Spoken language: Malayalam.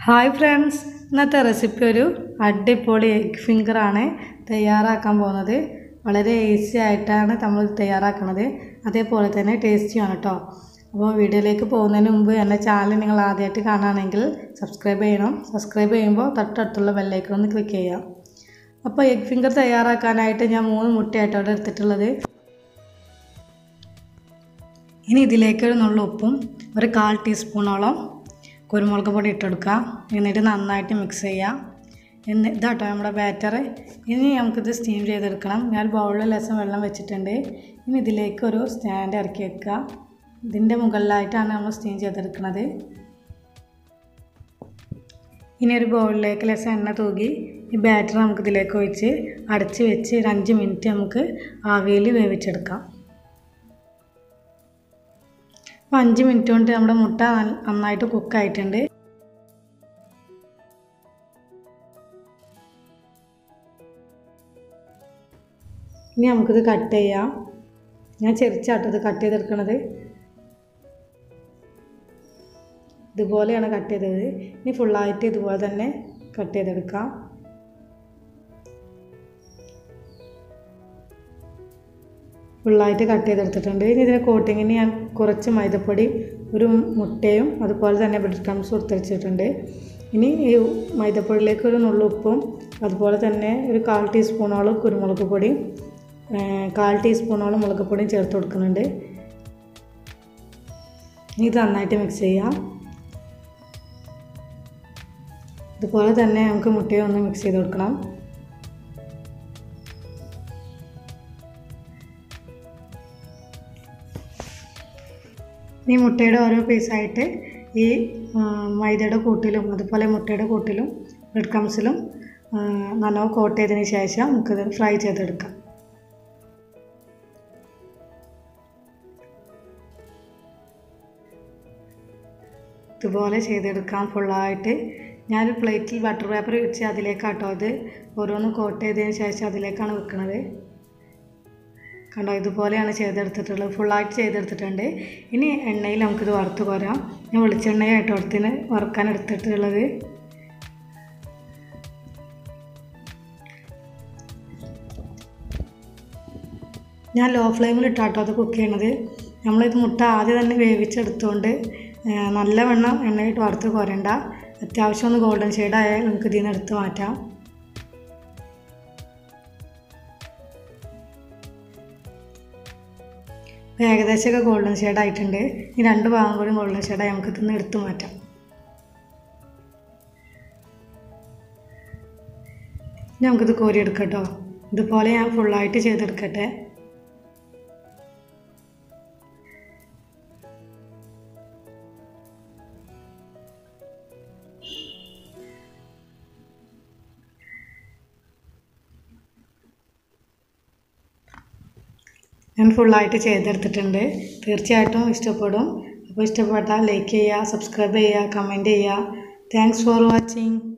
ഹായ് ഫ്രണ്ട്സ് ഇന്നത്തെ റെസിപ്പി ഒരു അടിപൊളി എഗ് ഫിംഗറാണ് തയ്യാറാക്കാൻ പോകുന്നത് വളരെ ഈസി ആയിട്ടാണ് നമ്മൾ തയ്യാറാക്കുന്നത് അതേപോലെ തന്നെ ടേസ്റ്റിയാണ് കേട്ടോ അപ്പോൾ വീഡിയോയിലേക്ക് പോകുന്നതിന് മുമ്പ് എൻ്റെ ചാനൽ നിങ്ങൾ ആദ്യമായിട്ട് കാണുകയാണെങ്കിൽ സബ്സ്ക്രൈബ് ചെയ്യണം സബ്സ്ക്രൈബ് ചെയ്യുമ്പോൾ തൊട്ടടുത്തുള്ള ബെല്ലൈക്കൺ ഒന്ന് ക്ലിക്ക് ചെയ്യാം അപ്പോൾ എഗ് ഫിംഗർ തയ്യാറാക്കാനായിട്ട് ഞാൻ മൂന്ന് മുട്ടയായിട്ട് അവിടെ എടുത്തിട്ടുള്ളത് ഇനി ഇതിലേക്ക് ഒരു നുള്ള ഉപ്പും ഒരു കാൽ ടീസ്പൂണോളം കുരുമുളക് പൊടി ഇട്ടെടുക്കുക എന്നിട്ട് നന്നായിട്ട് മിക്സ് ചെയ്യാം എന്ന് ഇതാട്ടോ നമ്മുടെ ബാറ്റർ ഇനി നമുക്കിത് സ്റ്റീം ചെയ്തെടുക്കണം ഞാൻ ബൗളിൽ ലെസം വെള്ളം വെച്ചിട്ടുണ്ട് ഇനി ഇതിലേക്ക് ഒരു സ്റ്റാൻഡ് ഇറക്കി വെക്കുക ഇതിൻ്റെ മുകളിലായിട്ടാണ് നമ്മൾ സ്റ്റീം ചെയ്തെടുക്കുന്നത് ഇനി ഒരു ബൗളിലേക്ക് ലെസം എണ്ണ തൂകി ഈ ബാറ്റർ നമുക്ക് ഇതിലേക്ക് ഒഴിച്ച് അടച്ച് വെച്ച് ഒരു അഞ്ച് മിനിറ്റ് നമുക്ക് ആവിയിൽ വേവിച്ചെടുക്കാം അപ്പോൾ അഞ്ച് മിനിറ്റ് കൊണ്ട് നമ്മുടെ മുട്ട നന്നായിട്ട് കുക്കായിട്ടുണ്ട് ഇനി നമുക്കിത് കട്ട് ചെയ്യാം ഞാൻ ചെറിച്ചാട്ടത് കട്ട് ചെയ്തെടുക്കണത് ഇതുപോലെയാണ് കട്ട് ചെയ്തത് ഇനി ഫുള്ളായിട്ട് ഇതുപോലെ തന്നെ കട്ട് ചെയ്തെടുക്കാം ഫുള്ളായിട്ട് കട്ട് ചെയ്തെടുത്തിട്ടുണ്ട് ഇനി ഇതിന് കോട്ടിങ്ങിന് ഞാൻ കുറച്ച് മൈദപ്പൊടി ഒരു മുട്ടയും അതുപോലെ തന്നെ ബ്രെഡ് ക്രംസ് കൊടുത്തരച്ചിട്ടുണ്ട് ഇനി ഈ മൈദപ്പൊടിയിലേക്ക് ഒരു നുള്ളു ഉപ്പും അതുപോലെ തന്നെ ഒരു കാൽ ടീസ്പൂണോളം കുരുമുളക് പൊടിയും കാൽ ടീസ്പൂണോളം മുളക് പൊടിയും ചേർത്ത് കൊടുക്കുന്നുണ്ട് ഇനി ഇത് നന്നായിട്ട് മിക്സ് ചെയ്യാം ഇതുപോലെ തന്നെ നമുക്ക് മുട്ടയും ഒന്ന് മിക്സ് ചെയ്ത് കൊടുക്കണം ഈ മുട്ടയുടെ ഓരോ പീസായിട്ട് ഈ മൈദയുടെ കൂട്ടിലും അതുപോലെ മുട്ടയുടെ കൂട്ടിലും ബ്രെഡ് ക്രംസിലും നനവ് കോട്ട് ചെയ്തതിന് ശേഷം നമുക്കിത് ഫ്രൈ ചെയ്തെടുക്കാം ഇതുപോലെ ചെയ്തെടുക്കാം ഫുള്ളായിട്ട് ഞാനൊരു പ്ലേറ്റിൽ ബട്ടർ പേപ്പർ വെച്ച് അതിലേക്കാട്ടോ അത് ഓരോന്ന് കോട്ട് ചെയ്തതിന് ശേഷം അതിലേക്കാണ് വെക്കുന്നത് കണ്ടോ ഇതുപോലെയാണ് ചെയ്തെടുത്തിട്ടുള്ളത് ഫുള്ളായിട്ട് ചെയ്തെടുത്തിട്ടുണ്ട് ഇനി എണ്ണയിൽ നമുക്കിത് വറുത്ത് കോരാം ഞാൻ വെളിച്ചെണ്ണയായിട്ട് വറുത്തിന് വറുക്കാൻ എടുത്തിട്ടുള്ളത് ഞാൻ ലോ ഫ്ലെയിമിൽ ഇട്ടാട്ടോ അത് കുക്ക് ചെയ്യണത് നമ്മളിത് മുട്ട ആദ്യം തന്നെ വേവിച്ചെടുത്തുകൊണ്ട് നല്ലവണ്ണം എണ്ണയിട്ട് വറുത്ത് കോരണ്ട അത്യാവശ്യം ഒന്ന് ഗോൾഡൻ ഷെയ്ഡായാൽ നമുക്ക് ഇതിൽ നിന്ന് എടുത്ത് മാറ്റാം ഏകദേശമൊക്കെ ഗോൾഡൻ ഷെയ്ഡ് ആയിട്ടുണ്ട് ഈ രണ്ട് ഭാഗം കൂടി ഗോൾഡൻ ഷെയ്ഡായി നമുക്ക് ഇതിന്ന് എടുത്തു മാറ്റാം ഇനി നമുക്കിത് കോരി എടുക്കട്ടോ ഇതുപോലെ ഞാൻ ഫുള്ളായിട്ട് ചെയ്തെടുക്കട്ടെ ഞാൻ ഫുള്ളായിട്ട് ചെയ്തെടുത്തിട്ടുണ്ട് തീർച്ചയായിട്ടും ഇഷ്ടപ്പെടും അപ്പോൾ ഇഷ്ടപ്പെട്ടാൽ ലൈക്ക് ചെയ്യുക സബ്സ്ക്രൈബ് ചെയ്യുക കമൻറ്റ് ചെയ്യുക താങ്ക്സ് ഫോർ വാച്ചിങ്